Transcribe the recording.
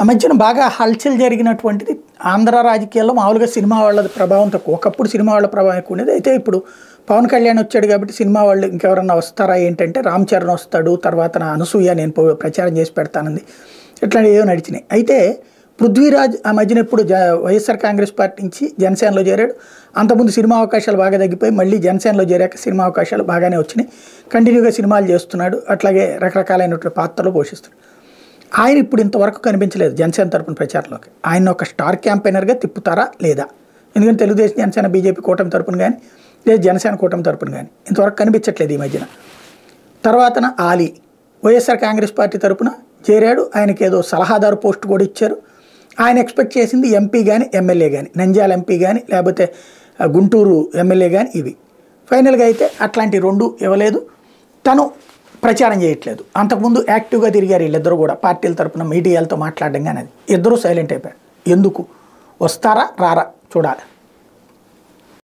ఆ మధ్యన బాగా హల్చల్ జరిగినటువంటిది ఆంధ్ర రాజకీయాల్లో మామూలుగా సినిమా వాళ్ళది ప్రభావం తక్కువ ఒకప్పుడు సినిమా వాళ్ళ ప్రభావం ఎక్కువ ఉండేది అయితే ఇప్పుడు పవన్ కళ్యాణ్ వచ్చాడు కాబట్టి సినిమా వాళ్ళు ఇంకెవరన్నా వస్తారా ఏంటంటే రామ్ చరణ్ వస్తాడు తర్వాత నా అనసూయ నేను పో- ప్రచారం చేసి పెడతానంది ఇట్లాంటివి ఏవో నడిచినాయి అయితే పృథ్వీరాజ్ ఆ మధ్యన ఇప్పుడు జ వైఎస్ఆర్ కాంగ్రెస్ పార్టీ నుంచి జనసేనలో చేరాడు అంతకుముందు సినిమా అవకాశాలు బాగా తగ్గిపోయి మళ్ళీ జనసేనలో చేరాక సినిమా అవకాశాలు బాగానే వచ్చినాయి కంటిన్యూగా సినిమాలు చేస్తున్నాడు అట్లాగే రకరకాలైనటువంటి పాత్రలు పోషిస్తున్నాడు ఆయన ఇప్పుడు ఇంతవరకు కనిపించలేదు జనసేన తరపున ప్రచారంలోకి ఆయన ఒక స్టార్ క్యాంపెయినర్గా తిప్పుతారా లేదా ఎందుకంటే తెలుగుదేశం జనసేన బీజేపీ కూటమి తరపున కానీ లేదా జనసేన కూటమి తరపున కానీ ఇంతవరకు కనిపించట్లేదు ఈ మధ్యన తర్వాతన ఆలీ వైఎస్ఆర్ కాంగ్రెస్ పార్టీ తరపున చేరాడు ఆయనకి ఏదో సలహాదారు పోస్ట్ కూడా ఇచ్చారు ఆయన ఎక్స్పెక్ట్ చేసింది ఎంపీ కానీ ఎమ్మెల్యే కానీ నంద్యాల ఎంపీ కానీ లేకపోతే ఆ, గుంటూరు ఎమ్మెల్యే కానీ ఇవి ఫైనల్గా అయితే అట్లాంటి రెండు ఇవ్వలేదు తను ప్రచారం చేయట్లేదు అంతకుముందు యాక్టివ్గా తిరిగారు వీళ్ళిద్దరూ కూడా పార్టీల తరపున మీడియాలతో మాట్లాడడం కానీ అది ఇద్దరూ సైలెంట్ అయిపోయారు ఎందుకు వస్తారా రారా చూడాలి